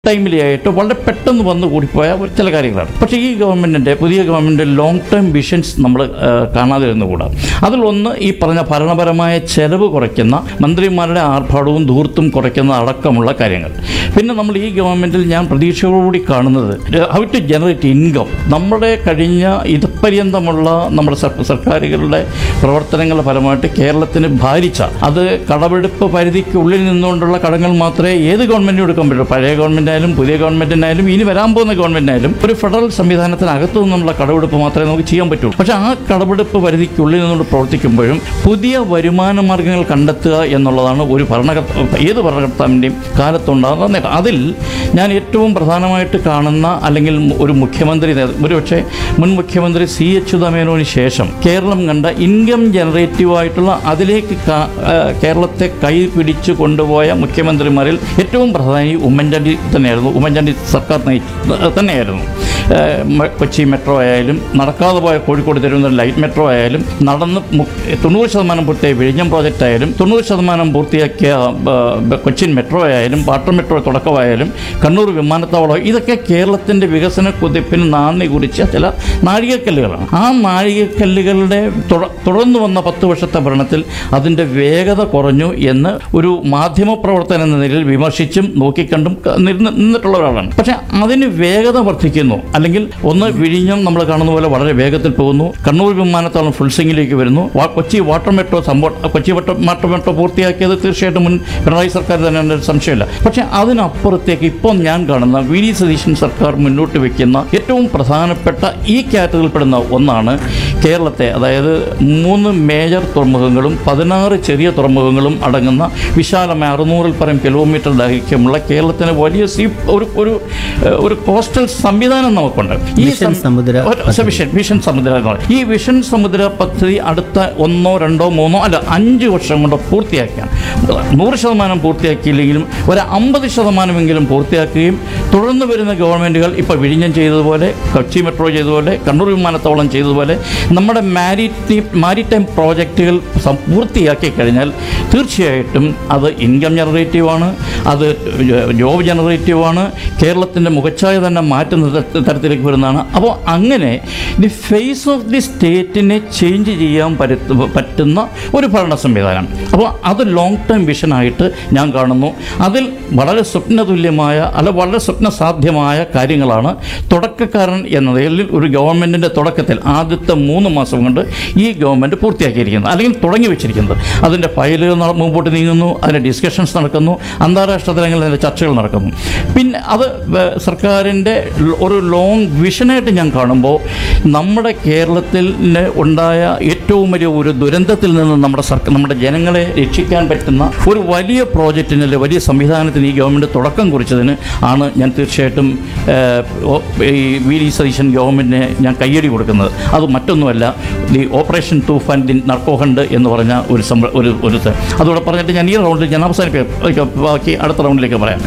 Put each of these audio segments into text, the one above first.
ടൈമിലായിട്ട് വളരെ പെട്ടെന്ന് വന്നു കൂടിപ്പോയ ഒരു ചില കാര്യങ്ങളാണ് പക്ഷേ ഈ ഗവൺമെൻറ്റിൻ്റെ പുതിയ ഗവൺമെൻറ് ലോങ് ടേം വിഷൻസ് നമ്മൾ കാണാതിരുന്നുകൂടാ അതിലൊന്ന് ഈ പറഞ്ഞ ഭരണപരമായ ചെലവ് കുറയ്ക്കുന്ന മന്ത്രിമാരുടെ ആർഭാടവും ധൂർത്തും കുറയ്ക്കുന്ന അടക്കമുള്ള കാര്യങ്ങൾ പിന്നെ നമ്മൾ ഈ ഗവൺമെൻറ്റിൽ ഞാൻ പ്രതീക്ഷയോടുകൂടി കാണുന്നത് ഹൗ ടു ജനറേറ്റ് ഇൻകം നമ്മുടെ കഴിഞ്ഞ ഇതുപര്യന്തമുള്ള നമ്മുടെ സർ- സർക്കാരുകളുടെ പ്രവർത്തനങ്ങളുടെ ഫലമായിട്ട് കേരളത്തിന് ഭാരിച്ച അത് കടമെടുപ്പ് പരിധിക്കുള്ളിൽ നിന്നുകൊണ്ടുള്ള കടങ്ങൾ മാത്രമേ ഏത് ഗവൺമെൻറ്റും എടുക്കാൻ പറ്റൂ പഴയ ഗവൺമെൻറ് ആയാലും പുതിയ ഗവൺമെൻറ്റിനായാലും ഇനി വരാൻ പോകുന്ന ഗവൺമെൻറ്റിനായാലും ഒരു ഫെഡറൽ സംവിധാനത്തിനകത്തു നിന്നുള്ള കടമെടുപ്പ് മാത്രമേ നമുക്ക് ചെയ്യാൻ പറ്റുള്ളൂ പക്ഷേ ആ കടമെടുപ്പ് പരിധിക്കുള്ളിൽ നിന്നുകൊണ്ട് പ്രവർത്തിക്കുമ്പോഴും പുതിയ വരുമാന മാർഗ്ഗങ്ങൾ കണ്ടെത്തുക എന്നുള്ളതാണ് ഒരു ഭരണകർത്ത ഏത് ഭരണകർത്താവിൻ്റെയും കാലത്തുണ്ടാകുന്ന നേട്ടം അതിൽ ഞാൻ ഏറ്റവും പ്രധാനമായിട്ട് കാണുന്ന അല്ലെങ്കിൽ ഒരു മുഖ്യമന്ത്രി നേ- ഒരുപക്ഷെ മുൻ മുഖ്യമന്ത്രി സി അച്യുതമേനോന് ശേഷം കേരളം കണ്ട ഇൻകം ജനറേറ്റീവ് ആയിട്ടുള്ള അതിലേക്ക് കാ- ആ, കേരളത്തെ കൈ പിടിച്ചു കൊണ്ടുപോയ മുഖ്യമന്ത്രിമാരിൽ ഏറ്റവും പ്രധാനി ഉമ്മൻചാണ്ടി തന്നെയായിരുന്നു ഉമ്മൻചാണ്ടി സർക്കാർ നയിച്ച തന്നെയായിരുന്നു ഏഹ് മ- കൊച്ചി മെട്രോ ആയാലും നടക്കാതെ പോയ കോഴിക്കോട് തിരുവനന്തപുരം ലൈറ്റ് മെട്രോ ആയാലും നടന്ന് മു- തൊണ്ണൂറ് ശതമാനം പൂർത്തിയായ വിഴിഞ്ഞം പ്രോജക്റ്റ് ആയാലും തൊണ്ണൂറ് ശതമാനം പൂർത്തിയാക്കിയ ആ, ബ- കൊച്ചിൻ മെട്രോ ആയാലും വാട്ടർ മെട്രോ തുടക്കമായാലും കണ്ണൂർ വിമാനത്താവളം ഇതൊക്കെ കേരളത്തിൻ്റെ വികസന കുതിപ്പിന് നാന്ദി കുറിച്ച ചില നാഴികക്കല്ലുകളാണ് ആ നാഴികക്കല്ലുകളുടെ തുട- തുടർന്ന് വന്ന പത്ത് വർഷത്തെ ഭരണത്തിൽ അതിൻ്റെ വേഗത കുറഞ്ഞു എന്ന് ഒരു മാധ്യമ പ്രവർത്തനം എന്ന നിലയിൽ വിമർശിച്ചും നോക്കിക്കണ്ടും ക- നിന്ന- നിന്നിട്ടുള്ള ഒരാളാണ് പക്ഷെ അതിന് വേഗത വർദ്ധിക്കുന്നു അല്ലെങ്കിൽ ഒന്ന് വിഴിഞ്ഞം നമ്മൾ കാണുന്ന പോലെ വളരെ വേഗത്തിൽ പോകുന്നു കണ്ണൂർ വിമാനത്താവളം ഫുൾ സിംഗിലേക്ക് വരുന്നു വാ- കൊച്ചി വാട്ടർ മെട്രോ സംഭവം കൊച്ചി വാട്ടർ വാട്ടർ മെട്രോ പൂർത്തിയാക്കിയത് തീർച്ചയായിട്ടും മുൻ പിണറായി സർക്കാർ തന്നെ ഒരു സംശയമില്ല പക്ഷേ അതിനപ്പുറത്തേക്ക് ഇപ്പോൾ ഞാൻ കാണുന്ന വി ഡി സതീശൻ സർക്കാർ മുന്നോട്ട് വെക്കുന്ന ഏറ്റവും പ്രധാനപ്പെട്ട ഈ കാറ്റഗറിയിൽപ്പെടുന്ന ഒന്നാണ് കേരളത്തെ അതായത് മൂന്ന് മേജർ തുറമുഖങ്ങളും പതിനാറ് ചെറിയ തുറമുഖങ്ങളും അടങ്ങുന്ന വിശാലമായ അറുന്നൂറിൽ പരം കിലോമീറ്റർ ദൈർഘ്യമുള്ള കേരളത്തിന് വലിയ സീ ഒരു ഒരു ഏഹ്, ഒരു കോസ്റ്റൽ സംവിധാനം നമുക്കുണ്ട് ഈ മിഷൻ സം- സമുദ്ര ഒരു- സ- വിഷൻ വിഷൻ സമുദ്ര എന്ന് പറയും. ഈ വിഷൻ സമുദ്ര പദ്ധതി അടുത്ത ഒന്നോ രണ്ടോ മൂന്നോ അല്ല അഞ്ച് വർഷം കൊണ്ട് പൂർത്തിയാക്കാൻ നൂറ് ശതമാനം പൂർത്തിയാക്കിയില്ലെങ്കിലും ഒരു അമ്പത് ശതമാനമെങ്കിലും പൂർത്തിയാക്കുകയും തുടർന്ന് വരുന്ന ഗവൺമെൻറ്റുകൾ ഇപ്പോൾ വിഴിഞ്ഞം ചെയ്തതുപോലെ കൊച്ചി മെട്രോ ചെയ്തതുപോലെ കണ്ണൂർ വിമാനത്താവളം ചെയ്തതുപോലെ നമ്മുടെ മാരിടൈം മാരിടൈം പ്രോജക്റ്റുകൾ സം- പൂർത്തിയാക്കി കഴിഞ്ഞാൽ തീർച്ചയായിട്ടും അത് ഇൻകം ജനറേറ്റീവാണ് അത് ജോബ് ജനറേറ്റീവാണ് കേരളത്തിൻ്റെ മുഖച്ഛായ തന്നെ മാറ്റുന്ന തര- തരത്തിലേക്ക് വരുന്നതാണ് അപ്പോൾ അങ്ങനെ ദി ഫേസ് ഓഫ് ദി സ്റ്റേറ്റിനെ ചേഞ്ച് ചെയ്യാൻ പറ്റു പറ്റുന്ന ഒരു ഭരണ സംവിധാനം അപ്പോൾ അത് ലോങ് ടേം വിഷനായിട്ട് ഞാൻ കാണുന്നു അതിൽ വളരെ സ്വപ്നതുല്യമായ അല്ല വളരെ സ്വപ്നസാധ്യമായ കാര്യങ്ങളാണ് തുടക്കക്കാരൻ എന്ന നിലയിൽ ഒരു ഗവൺമെൻറ്റിൻ്റെ തുടക്കത്തിൽ ആദ്യത്തെ മൂന്ന് മാസം കൊണ്ട് ഈ ഗവൺമെൻറ് പൂർത്തിയാക്കിയിരിക്കുന്നത് അല്ലെങ്കിൽ തുടങ്ങി വെച്ചിരിക്കുന്നത് അതിൻ്റെ ഫയലുകൾ നട- മുമ്പോട്ട് നീങ്ങുന്നു അതിൻ്റെ ഡിസ്കഷൻസ് നടക്കുന്നു അന്താരാഷ്ട്ര തലങ്ങളിൽ അതിൻ്റെ ചർച്ചകൾ നടക്കുന്നു പിന്നെ അത് വേ- സർക്കാരിൻ്റെ ല- ഒരു ലോങ് വിഷനായിട്ട് ഞാൻ കാണുമ്പോൾ നമ്മുടെ കേരളത്തിൽ ഉണ്ടായ ഏറ്റവും വലിയ ഒരു ദുരന്തത്തിൽ നിന്ന് നമ്മുടെ സർക്കാർ നമ്മുടെ ജനങ്ങളെ രക്ഷിക്കാൻ പറ്റുന്ന ഒരു വലിയ പ്രോജക്റ്റിന് അല്ലെങ്കിൽ വലിയ സംവിധാനത്തിന് ഈ ഗവൺമെൻറ് തുടക്കം കുറിച്ചതിന് ആണ് ഞാൻ തീർച്ചയായിട്ടും ഏഹ്, ഓ- ഈ വി ഡി സതീശൻ ഗവൺമെൻറ്റിനെ ഞാൻ കയ്യടി കൊടുക്കുന്നത് അത് മറ്റൊന്നുമല്ല the operation Toofan the narco hunt എന്ന് പറഞ്ഞ ഒരു സംഭ ഒരു ഒരു ഇത്. അതോടെ പറഞ്ഞിട്ട് ഞാൻ ഈ റൗണ്ടിൽ ഞാൻ അവസാനിപ്പിക്കാം ബാക്കി അടുത്ത റൗണ്ടിലേക്ക് പറയാം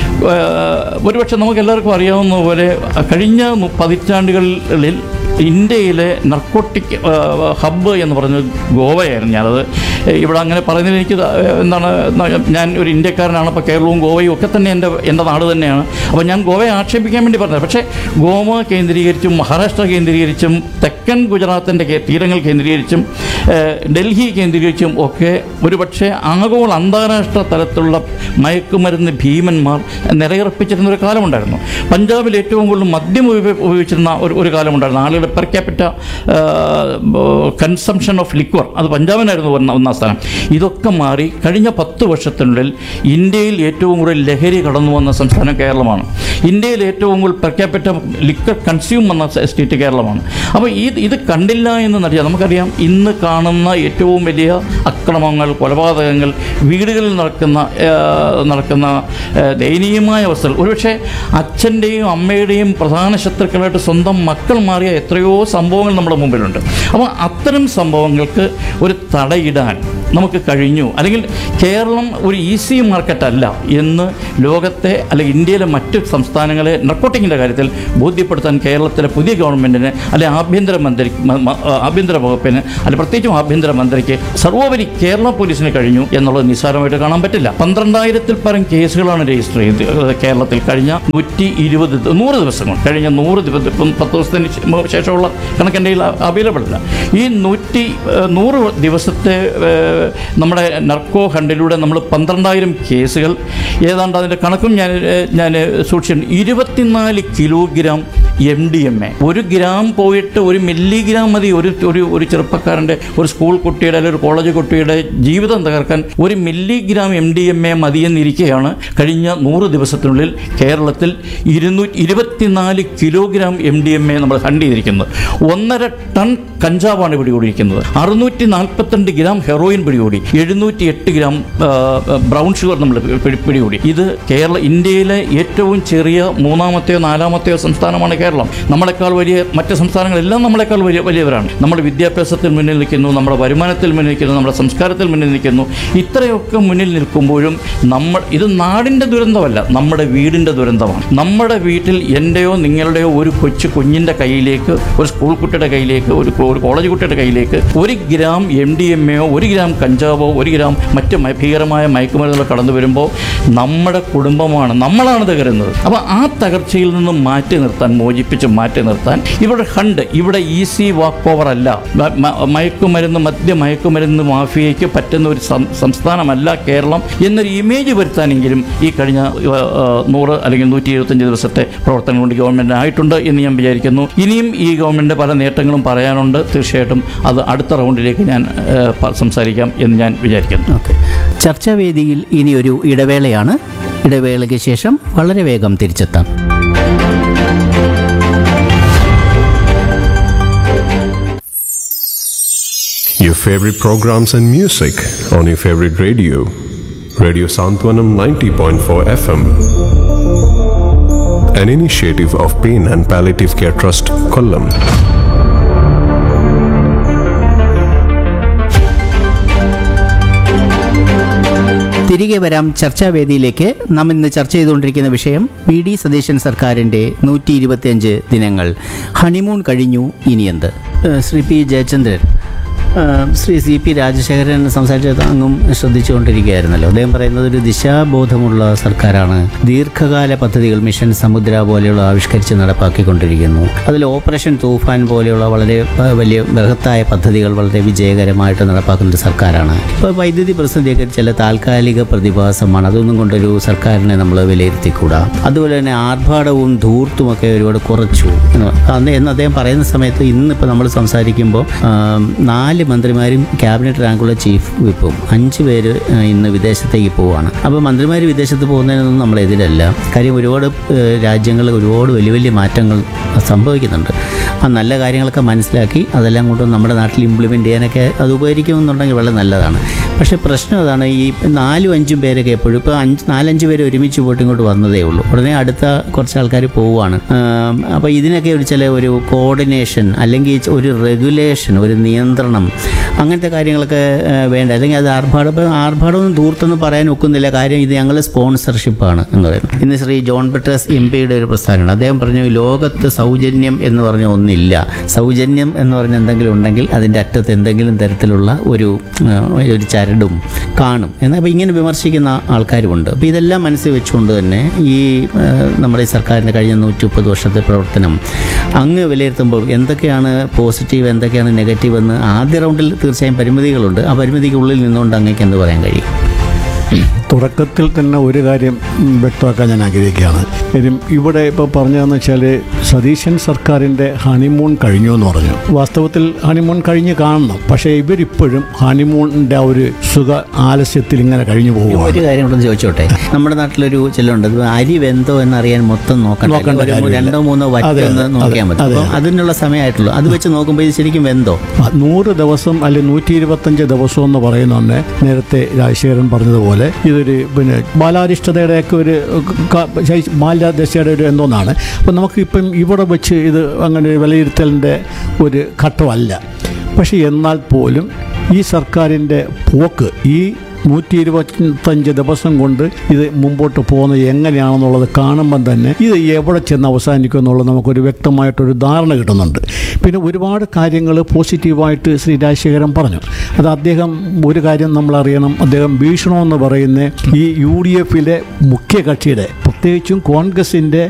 ഏഹ്, ഒരുപക്ഷെ നമുക്ക് എല്ലാവർക്കും അറിയാവുന്ന പോലെ കഴിഞ്ഞ മു- പതിറ്റാണ്ടുകളിൽ ഇന്ത്യയിലെ നർക്കോട്ടിക് ഹബ്ബ് എന്ന് പറഞ്ഞത് ഗോവയായിരുന്നു ഞാനത് ഇവിടെ അങ്ങനെ പറയുന്നതിൽ എനിക്ക് ത- എന്താണ് ന- ഞാൻ ഒരു ഇന്ത്യക്കാരനാണ് അപ്പോൾ കേരളവും ഗോവയും ഒക്കെ തന്നെ എൻ്റെ എൻ്റെ നാട് തന്നെയാണ് അപ്പോൾ ഞാൻ ഗോവയെ ആക്ഷേപിക്കാൻ വേണ്ടി പറഞ്ഞത് പക്ഷേ ഗോവ കേന്ദ്രീകരിച്ചും മഹാരാഷ്ട്ര കേന്ദ്രീകരിച്ചും തെക്കൻ ഗുജറാത്തിൻ്റെ കേ- തീരങ്ങൾ കേന്ദ്രീകരിച്ചും ഏഹ്, ഡൽഹി കേന്ദ്രീകരിച്ചും ഒക്കെ ഒരുപക്ഷെ ആഗോള അന്താരാഷ്ട്ര തലത്തിലുള്ള മയക്കുമരുന്ന് ഭീമന്മാർ നിലയുറപ്പിച്ചിരുന്ന ഒരു കാലമുണ്ടായിരുന്നു പഞ്ചാബിൽ ഏറ്റവും കൂടുതൽ മദ്യം ഉപയോഗ- ഉപയോഗിച്ചിരുന്ന ഒരു ഒരു കാലമുണ്ടായിരുന്നു ആളുകളുടെ per capita consumption of liquor അത് പഞ്ചാബിനായിരുന്നു ഒന്ന- ഒന്നാം സ്ഥാനം ഇതൊക്കെ മാറി കഴിഞ്ഞ പത്ത് വർഷത്തിനുള്ളിൽ ഇന്ത്യയിൽ ഏറ്റവും കൂടുതൽ ലഹരി കടന്നു വന്ന സംസ്ഥാനം കേരളമാണ് ഇന്ത്യയിൽ ഏറ്റവും കൂടുതൽ പെർ ക്യാപിറ്റ ലിക്വർ കൺസ്യൂം വന്ന സ്റ്റേറ്റ് കേരളമാണ് അപ്പോൾ ഈ ഇത് കണ്ടില്ല എന്ന് നടിയാൽ നമുക്കറിയാം ഇന്ന് കാണുന്ന ഏറ്റവും വലിയ അക്രമങ്ങൾ കൊലപാതകങ്ങൾ വീടുകളിൽ നടക്കുന്ന ആ, നടക്കുന്ന ആ, ദയനീയമായ അവസ്ഥകൾ ഒരുപക്ഷെ അച്ഛൻ്റെയും അമ്മയുടെയും പ്രധാന ശത്രുക്കളായിട്ട് സ്വന്തം മക്കൾ മാറിയ എത്രയോ സംഭവങ്ങൾ നമ്മുടെ മുമ്പിലുണ്ട് അപ്പോൾ അത്തരം സംഭവങ്ങൾക്ക് ഒരു തടയിടാൻ നമുക്ക് കഴിഞ്ഞു അല്ലെങ്കിൽ കേരളം ഒരു ഈസി മാർക്കറ്റ് അല്ല എന്ന് ലോകത്തെ അല്ലെങ്കിൽ ഇന്ത്യയിലെ മറ്റ് സംസ്ഥാനങ്ങളെ നർക്കോട്ടിക്കിൻ്റെ കാര്യത്തിൽ ബോധ്യപ്പെടുത്താൻ കേരളത്തിലെ പുതിയ ഗവൺമെൻറ്റിന് അല്ലെ ആഭ്യന്തര മന്ത്രി മ- മ- ആഭ്യന്തര വകുപ്പിന് അല്ലെ പ്രത്യേകിച്ചും ആഭ്യന്തര മന്ത്രിക്ക് സർവോപരി കേരള പോലീസിന് കഴിഞ്ഞു എന്നുള്ളത് നിസ്സാരമായിട്ട് കാണാൻ പറ്റില്ല പന്ത്രണ്ടായിരത്തിൽ പരം കേസുകളാണ് രജിസ്റ്റർ ചെയ്ത് കേരളത്തിൽ കഴിഞ്ഞ നൂറ്റി ഇരുപത് നൂറ് ദിവസങ്ങൾ കഴിഞ്ഞ നൂറ് ദിവസം ഇപ്പം പത്ത് ദിവസത്തിന് ശേ- ശേഷമുള്ള കണക്ക് എൻ്റെ കയ്യിൽ അവൈലബിൾ അല്ല ഈ നൂറ്റി ഏഹ്, നൂറ് ദിവസത്തെ ഏഹ്, നമ്മുടെ നർക്കോ ഹണ്ടിലൂടെ നമ്മൾ പന്ത്രണ്ടായിരം കേസുകൾ ഏതാണ്ട് അതിൻ്റെ കണക്കും ഞാൻ ഏഹ്, ഞാൻ സൂക്ഷിച്ചിട്ടുണ്ട് ഇരുപത്തിനാല് kilogram M D M A ഒരു ഗ്രാം പോയിട്ട് ഒരു മില്ലിഗ്രാം മതി ഒരു ഒരു ഒരു ചെറുപ്പക്കാരൻ്റെ ഒരു സ്കൂൾ കുട്ടിയുടെ അല്ലെങ്കിൽ ഒരു കോളേജ് കുട്ടിയുടെ ജീവിതം തകർക്കാൻ ഒരു milligram M D M A മതിയെന്നിരിക്കെയാണ് കഴിഞ്ഞ നൂറ് ദിവസത്തിനുള്ളിൽ കേരളത്തിൽ ഇരുന്നൂറ്റി ഇരുപത്തിനാല് kilogram M D M A നമ്മൾ ഹണ്ട് ചെയ്തിരിക്കുന്നത് ഒന്നര ടൺ കഞ്ചാവാണ് പിടികൂടിയിരിക്കുന്നത് അറുന്നൂറ്റി നാൽപ്പത്തിരണ്ട് ഗ്രാം ഹെറോയിൻ പിടികൂടി എഴുന്നൂറ്റി എട്ട് ഗ്രാം ആ, ബ്രൗൺ ഷുഗർ നമ്മൾ പിടി- പിടികൂടി ഇത് കേരള ഇന്ത്യയിലെ ഏറ്റവും ചെറിയ മൂന്നാമത്തെയോ നാലാമത്തെയോ സംസ്ഥാനമാണ് കേരളം നമ്മളെക്കാൾ വലിയ മറ്റ് സംസ്ഥാനങ്ങളെല്ലാം നമ്മളെക്കാൾ വലിയ വലിയവരാണ് നമ്മുടെ വിദ്യാഭ്യാസത്തിൽ മുന്നിൽ നിൽക്കുന്നു നമ്മുടെ വരുമാനത്തിൽ മുന്നിൽ നിൽക്കുന്നു നമ്മുടെ സംസ്കാരത്തിൽ മുന്നിൽ നിൽക്കുന്നു ഇത്രയൊക്കെ മുന്നിൽ നിൽക്കുമ്പോഴും നമ്മൾ ഇത് നാടിൻ്റെ ദുരന്തമല്ല നമ്മുടെ വീടിൻ്റെ ദുരന്തമാണ് നമ്മുടെ വീട്ടിൽ എൻ്റെയോ നിങ്ങളുടെയോ ഒരു കൊച്ചു കുഞ്ഞിൻ്റെ കയ്യിലേക്ക് ഒരു സ്കൂൾ കുട്ടിയുടെ കയ്യിലേക്ക് ഒരു കോ- ഒരു കോളേജ് കുട്ടിയുടെ കയ്യിലേക്ക് ഒരു ഗ്രാം എം ഡി എം എയോ ഒരു ഗ്രാം കഞ്ചാവോ ഒരു ഗ്രാം മറ്റ് മ- ഭീകരമായ മയക്കുമരുന്നുകൾ കടന്നു വരുമ്പോൾ നമ്മുടെ കുടുംബമാണ് നമ്മളാണ് തകരുന്നത് അപ്പോൾ ആ തകർച്ചയിൽ നിന്നും മാറ്റി നിർത്താൻ മോചിപ്പിച്ച് മാറ്റി നിർത്താൻ ഇവിടെ ഹണ്ട് ഇവിടെ ഈസി വാക്ക് ഓവർ അല്ല മ- മ- മയക്കുമരുന്ന് മദ്യ മയക്കുമരുന്ന് മാഫിയയ്ക്ക് പറ്റുന്ന ഒരു സം- സംസ്ഥാനമല്ല കേരളം എന്നൊരു ഇമേജ് വരുത്താനെങ്കിലും ഈ കഴിഞ്ഞ ആ, ആ, നൂറ് അല്ലെങ്കിൽ നൂറ്റി എഴുപത്തഞ്ച് ദിവസത്തെ പ്രവർത്തനം കൊണ്ട് ഗവൺമെൻറ് ആയിട്ടുണ്ട് എന്ന് ഞാൻ വിചാരിക്കുന്നു ഇനിയും ഈ ഗവൺമെൻറ് പല നേട്ടങ്ങളും പറയാനുണ്ട് തീർച്ചയായിട്ടും അത് അടുത്ത റൗണ്ടിലേക്ക് ഞാൻ ആ, പ- സംസാരിക്കാം എന്ന് ഞാൻ വിചാരിക്കുന്നു ഓക്കെ ചർച്ചാവേദിയിൽ ഇനി ഒരു ഇടവേളയാണ് ഇടവേളയ്ക്ക് ശേഷം വളരെ വേഗം തിരിച്ചെത്താം Your favorite programs and music on your favorite radio. Radio Santwanam 90.4 FM. An initiative of Pain and Palliative Care Trust, Kollam. തിരികെ വരാം ചർച്ചാവേദിയിലേക്ക് നാം ഇന്ന് ചർച്ച ചെയ്തുകൊണ്ടിരിക്കുന്ന വിഷയം വി ഡി സതീശൻ സർക്കാരിൻ്റെ നൂറ്റി ഇരുപത്തിയഞ്ച് ദിനങ്ങൾ ഹണിമൂൺ കഴിഞ്ഞു ഇനിയെന്ത് ഏഹ് ശ്രീ പി ജയചന്ദ്രൻ ഏഹ് ശ്രീ സി പി രാജശേഖരൻ സംസാരിച്ചത് അങ്ങും ശ്രദ്ധിച്ചുകൊണ്ടിരിക്കുകയായിരുന്നല്ലോ അദ്ദേഹം പറയുന്നത് ഒരു ദിശാബോധമുള്ള സർക്കാരാണ് ദീർഘകാല പദ്ധതികൾ മിഷൻ സമുദ്ര പോലെയുള്ള ആവിഷ്കരിച്ച് നടപ്പാക്കിക്കൊണ്ടിരിക്കുന്നു അതിൽ ഓപ്പറേഷൻ തൂഫാൻ പോലെയുള്ള വളരെ ഏഹ് വലിയ ബൃഹത്തായ പദ്ധതികൾ വളരെ വിജയകരമായിട്ട് നടപ്പാക്കുന്ന ഒരു സർക്കാരാണ് ഇപ്പോൾ വൈദ്യുതി പ്രതിസന്ധിയൊക്കെ ചില താൽക്കാലിക പ്രതിഭാസമാണ് അതൊന്നും കൊണ്ടൊരു സർക്കാരിനെ നമ്മൾ വിലയിരുത്തിക്കൂടാ അതുപോലെ തന്നെ ആർഭാടവും ധൂർത്തുമൊക്കെ ഒരുപാട് കുറച്ചു എന്ന് അന്ന് എന്ന് അദ്ദേഹം പറയുന്ന സമയത്ത് ഇന്നിപ്പോൾ നമ്മൾ സംസാരിക്കുമ്പോൾ ആം, നാല് മന്ത്രിമാരും ക്യാബിനറ്റ് റാങ്കുള്ള ചീഫ് വിപ്പും അഞ്ച് പേര് ആ, ഇന്ന് വിദേശത്തേക്ക് പോവുകയാണ് അപ്പോൾ മന്ത്രിമാർ വിദേശത്ത് പോകുന്നതിനൊന്നും നമ്മൾ എതിരല്ല കാര്യം ഒരുപാട് രാജ്യങ്ങൾ ഒരുപാട് വലിയ വലിയ മാറ്റങ്ങൾ സംഭവിക്കുന്നുണ്ട് ആ നല്ല കാര്യങ്ങളൊക്കെ മനസ്സിലാക്കി അതെല്ലാം കൊണ്ട് നമ്മുടെ നാട്ടിൽ ഇംപ്ലിമെൻ്റ് ചെയ്യാനൊക്കെ അത് ഉപകരിക്കുമെന്നുണ്ടെങ്കിൽ വളരെ നല്ലതാണ് പക്ഷേ പ്രശ്നം അതാണ് ഈ നാലും അഞ്ചും പേരൊക്കെ എപ്പോഴും ഇപ്പോൾ അഞ്ച് നാലഞ്ച് പേര് ഒരുമിച്ച് പോയിട്ട് ഇങ്ങോട്ട് വന്നതേ ഉള്ളൂ ഉടനെ അടുത്ത കുറച്ച് ആൾക്കാർ പോവുകയാണ് അപ്പോൾ ഇതിനൊക്കെ ഒരു ചില ഒരു കോർഡിനേഷൻ അല്ലെങ്കിൽ ഒരു റെഗുലേഷൻ ഒരു നിയന്ത്രണം അങ്ങനത്തെ കാര്യങ്ങളൊക്കെ ആ, വേണ്ട അല്ലെങ്കിൽ അത് ആർഭാടം ഇപ്പം ആർഭാടമൊന്നും ദൂർത്തൊന്നും പറയാൻ ഒക്കുന്നില്ല കാര്യം ഇത് ഞങ്ങൾ സ്പോൺസർഷിപ്പാണ് എന്ന് പറയുന്നത് ഇന്ന് ശ്രീ ജോൺ ബെട്രസ് എം പിയുടെ ഒരു പ്രസ്താവനയാണ് അദ്ദേഹം പറഞ്ഞു ലോകത്ത് സൗജന്യം എന്ന് പറഞ്ഞ ഒന്നില്ല സൗജന്യം എന്ന് പറഞ്ഞ എന്തെങ്കിലും ഉണ്ടെങ്കിൽ അതിൻ്റെ അറ്റത്ത് എന്തെങ്കിലും തരത്തിലുള്ള ഒരു ആ, ഒരു ചരടും കാണും എന്നാൽ അപ്പോൾ ഇങ്ങനെ വിമർശിക്കുന്ന ആൾക്കാരുമുണ്ട് അപ്പോൾ ഇതെല്ലാം മനസ്സിൽ വെച്ചുകൊണ്ട് തന്നെ ഈ ആ, നമ്മുടെ ഈ സർക്കാരിൻ്റെ കഴിഞ്ഞ നൂറ്റി മുപ്പത് വർഷത്തെ പ്രവർത്തനം അങ്ങ് വിലയിരുത്തുമ്പോൾ എന്തൊക്കെയാണ് പോസിറ്റീവ് എന്തൊക്കെയാണ് നെഗറ്റീവ് എന്ന് ആദ്യ റൗണ്ടിൽ തീർച്ചയായും പരിമിതികളുണ്ട് ആ പരിമിതിക്കുള്ളിൽ നിന്നുകൊണ്ട് അങ്ങേക്ക് എന്ത് പറയാൻ കഴിയും തുടക്കത്തിൽ തന്നെ ഒരു കാര്യം ഉം, വ്യക്തമാക്കാൻ ഞാൻ ആഗ്രഹിക്കുകയാണ് കാര്യം ഇവിടെ ഇപ്പോൾ പറഞ്ഞതെന്ന് വെച്ചാൽ സതീശൻ സർക്കാരിൻ്റെ ഹണിമൂൺ കഴിഞ്ഞു എന്ന് പറഞ്ഞു വാസ്തവത്തിൽ ഹണിമൂൺ കഴിഞ്ഞ് കാണണം പക്ഷേ ഇവരിപ്പോഴും ഹണിമൂണിൻ്റെ ആ ഒരു സുഖ ആലസ്യത്തിൽ ഇങ്ങനെ കഴിഞ്ഞു പോവുകയാണ് ഒരു കാര്യം കൂടെ ചോദിച്ചോട്ടെ നമ്മുടെ നാട്ടിലൊരു ചെല്ലുണ്ട് ഇത് അരി വെന്തോ എന്നറിയാൻ മൊത്തം നോക്കണ്ട നോക്കണ്ട ഒരു കാര്യമില്ല. രണ്ടോ മൂന്നോ അതെ, വറ്റൊന്ന് അതെ, നോക്കിയാൽ മതി അതെ, അപ്പം അതിനുള്ള സമയമായിട്ടുള്ളൂ അത് വെച്ച് നോക്കുമ്പോൾ ഇത് ശരിക്കും വെന്തോ ആ, നൂറ് ദിവസം അല്ലെങ്കിൽ നൂറ്റി ഇരുപത്തഞ്ച് ദിവസം എന്ന് പറയുന്ന നേരത്തെ രാജശേഖരൻ പറഞ്ഞതുപോലെ ഇതൊരു പിന്നെ ബാലാരിഷ്ടതയുടെയൊക്കെ ഒരു ക- ശൈ- ബാല്യദശയുടെ ഒരു എന്തോന്നാണ് അപ്പം നമുക്ക് ഇപ്പം ഇവിടെ വെച്ച് ഇത് അങ്ങനെ ഒരു വിലയിരുത്തലിൻ്റെ ഒരു ഘട്ടമല്ല പക്ഷേ എന്നാൽ പോലും ഈ സർക്കാരിൻ്റെ പോക്ക് ഈ നൂറ്റി ഇരുപത്തഞ്ച് ദിവസം കൊണ്ട് ഇത് മുമ്പോട്ട് പോകുന്നത് എങ്ങനെയാണെന്നുള്ളത് കാണുമ്പം തന്നെ ഇത് എവിടെ ചെന്ന് അവസാനിക്കും എന്നുള്ളത് നമുക്കൊരു വ്യക്തമായിട്ടൊരു ധാരണ കിട്ടുന്നുണ്ട് പിന്നെ ഒരുപാട് കാര്യങ്ങൾ പോസിറ്റീവായിട്ട് ശ്രീ രാജശേഖരൻ പറഞ്ഞു അത് അദ്ദേഹം ഒരു കാര്യം നമ്മൾ അറിയണം അദ്ദേഹം ഭീഷണം എന്ന് പറയുന്ന ഈ യു ഡി എഫിലെ മുഖ്യ കക്ഷിയുടെ പ്രത്യേകിച്ചും കോൺഗ്രസിൻ്റെ